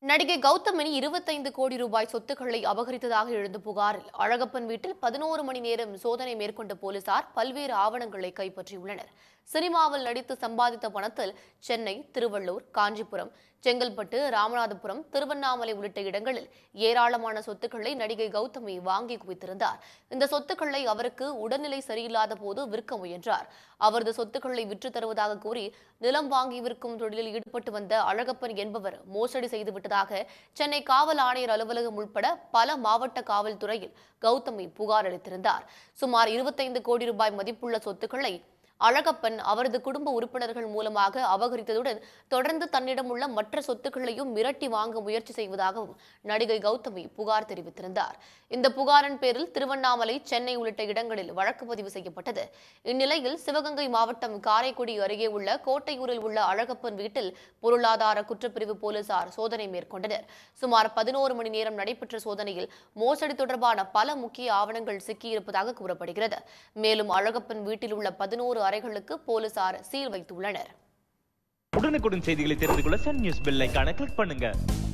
நடிகை கௌதமினி இருபத்தைந்து கோடி ரூபாய் சொத்துக்களை அபகரித்ததாக எழுந்த புகாரில் அழகப்பன் வீட்டில் பதினோரு மணி நேரம் சோதனை மேற்கொண்ட போலீசார் பல்வேறு ஆவணங்களை கைப்பற்றியுள்ளனர் சினிமாவில் நடித்து சம்பாதித்த பணத்தில் சென்னை திருவள்ளூர் காஞ்சிபுரம் செங்கல்பட்டு ராமநாதபுரம் திருவண்ணாமலை உள்ளிட்ட இடங்களில் ஏராளமான சொத்துக்களை நடிகை கௌதமி வாங்கி குவித்திருந்தார் இந்த சொத்துக்களை அவருக்கு உடல்நிலை சரியில்லாத போது விற்க முயன்றார் அவரது சொத்துக்களை விற்று தருவதாக கூறி நிலம் வாங்கி விற்கும் தொழிலில் ஈடுபட்டு வந்த அழகப்பன் என்பவர் மோசடி செய்துவிட்டதாக சென்னை காவல் ஆணையர் அலுவலகம் உட்பட பல மாவட்ட காவல்துறையில் கௌதமி புகார் அளித்திருந்தார் சுமார் இருபத்தைந்து கோடி ரூபாய் மதிப்புள்ள சொத்துக்களை அழகப்பன் அவரது குடும்ப உறுப்பினர்கள் மூலமாக அபகரித்ததுடன் தொடர்ந்து தன்னிடம் உள்ள மற்ற சொத்துக்களையும் மிரட்டி வாங்க முயற்சி செய்வதாகவும் நடிகை கௌதமி புகார் தெரிவித்திருந்தார் இந்த புகாரின் பேரில் திருவண்ணாமலை சென்னை உள்ளிட்ட இடங்களில் வழக்கு பதிவு செய்யப்பட்டது இந்நிலையில் சிவகங்கை மாவட்டம் காரைக்குடி அருகே உள்ள கோட்டையூரில் உள்ள அழகப்பன் வீட்டில் பொருளாதார குற்றப்பிரிவு போலீசார் சோதனை மேற்கொண்டனர் சுமார் பதினோரு மணி நேரம் நடைபெற்ற சோதனையில் மோசடி தொடர்பான பல முக்கிய ஆவணங்கள் சிக்கியிருப்பதாக கூறப்படுகிறது மேலும் அழகப்பன் வீட்டில் உள்ள பதினோரு அறைகளுக்கு போலீசார் சீல் வைத்துள்ளனர் உடனுக்குடன் செய்திகளை தெரிந்து கொள்ள சன் நியூஸ் பெல் ஐகானை கிளிக் பண்ணுங்க